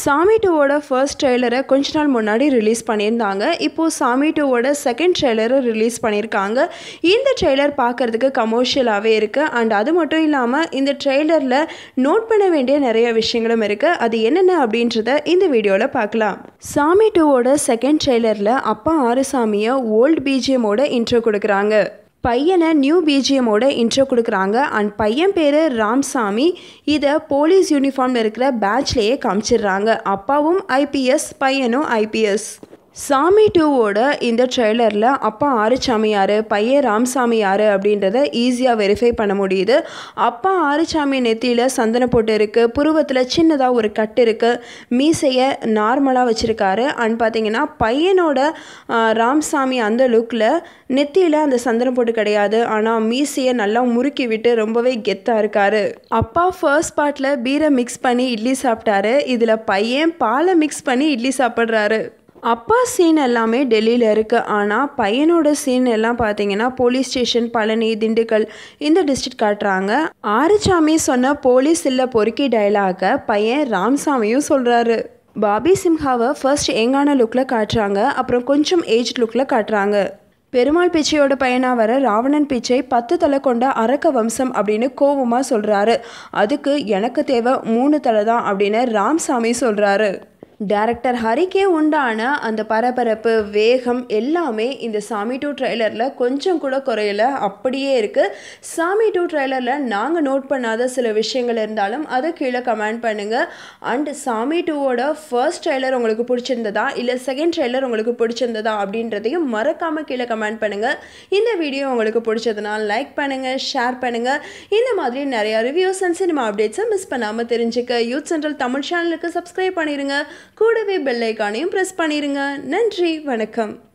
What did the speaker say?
சாமி டூவோட ஃபர்ஸ்ட் ட்ரெய்லரை கொஞ்ச நாள் முன்னாடி ரிலீஸ் பண்ணியிருந்தாங்க இப்போது சாமி டூவோட செகண்ட் ட்ரெய்லரை ரிலீஸ் பண்ணியிருக்காங்க இந்த ட்ரெய்லர் பார்க்குறதுக்கு கமர்ஷியலாகவே இருக்குது அண்ட் அது மட்டும் இல்லாமல் இந்த ட்ரெய்லரில் நோட் பண்ண வேண்டிய நிறைய விஷயங்களும் இருக்குது அது என்னென்ன அப்படின்றத இந்த வீடியோவில் பார்க்கலாம் சாமி டூவோட செகண்ட் ட்ரெய்லரில் அப்பா ஆறுசாமியை ஓல்ட் பிஜிஎமோட இன்ட்ரோ கொடுக்குறாங்க பையனை நியூ பிஜிஎமோட இன்ட்ரோ கொடுக்குறாங்க அண்ட் பையன் பேர் ராம்சாமி இதை போலீஸ் யூனிஃபார்ம் இருக்கிற பேட்ச்லேயே காமிச்சிடுறாங்க அப்பாவும் ஐபிஎஸ் பையனும் ஐபிஎஸ் சாமி டூவோட இந்த ட்ரெய்லரில் அப்பா ஆறுசாமி யார் பையன் ராம்சாமி யார் அப்படின்றத ஈஸியாக வெரிஃபை பண்ண முடியுது அப்பா ஆறுசாமி நெத்தியில் சந்தன போட்டு இருக்குது புருவத்தில் சின்னதாக ஒரு கட்டு இருக்குது மீசையை நார்மலாக வச்சுருக்காரு அண்ட் பார்த்தீங்கன்னா பையனோட ஆ, ராம்சாமி அந்த லுக்கில் நெத்தியில் அந்த சந்தனம் போட்டு கிடையாது ஆனால் மீசையை நல்லா முறுக்கி விட்டு ரொம்பவே கெத்தாக இருக்காரு அப்பா ஃபர்ஸ்ட் பார்ட்டில் பீரை மிக்ஸ் பண்ணி இட்லி சாப்பிட்டாரு இதில் பையன் பாலை மிக்ஸ் பண்ணி இட்லி சாப்பிட்றாரு அப்பா சீன் எல்லாமே டெல்லியில் இருக்குது ஆனால் பையனோட சீன் எல்லாம் பார்த்தீங்கன்னா போலீஸ் ஸ்டேஷன் பழனி திண்டுக்கல் இந்த டிஸ்ட்ரிக்ட் காட்டுறாங்க ஆறுசாமி சொன்ன போலீஸ் இல்லை பொறுக்கி டயலாக பையன் ராம்சாமியும் சொல்கிறாரு பாபி சிம்ஹாவை ஃபர்ஸ்ட் யங்கான லுக்கில் காட்டுறாங்க அப்புறம் கொஞ்சம் ஏஜ் லுக்கில் காட்டுறாங்க பெருமாள் பிச்சையோட பையனாக வர ராவணன் பிச்சை பத்து தலை கொண்ட அரக்க வம்சம் அப்படின்னு கோபமாக சொல்கிறாரு அதுக்கு எனக்கு தேவை மூணு தலை தான் அப்படின்னு ராம்சாமி சொல்கிறாரு டைரக்டர் ஹரிக்கே உண்டான அந்த பரபரப்பு வேகம் எல்லாமே இந்த சாமி டூ ட்ரெய்லரில் கொஞ்சம் கூட குறையல அப்படியே இருக்குது சாமி டூ ட்ரெய்லரில் நாங்கள் நோட் பண்ணாத சில விஷயங்கள் இருந்தாலும் அதை கீழே கமெண்ட் பண்ணுங்கள் அண்ட் சாமி டூவோட ஃபர்ஸ்ட் ட்ரெய்லர் உங்களுக்கு பிடிச்சிருந்ததா இல்லை செகண்ட் ட்ரெய்லர் உங்களுக்கு பிடிச்சிருந்ததா அப்படின்றதையும் மறக்காமல் கீழே கமெண்ட் பண்ணுங்கள் இந்த வீடியோ உங்களுக்கு பிடிச்சதுனா லைக் பண்ணுங்கள் ஷேர் பண்ணுங்கள் இந்த மாதிரி நிறையா ரிவ்யூஸ் அண்ட் சினிமா அப்டேட்ஸை மிஸ் பண்ணாமல் தெரிஞ்சுக்க யூத் சென்ட்ரல் தமிழ் சேனலுக்கு சப்ஸ்கிரைப் பண்ணிடுங்க கூடவே பெல் ஐக்கானையும் ப்ரெஸ் பண்ணிடுங்க நன்றி வணக்கம்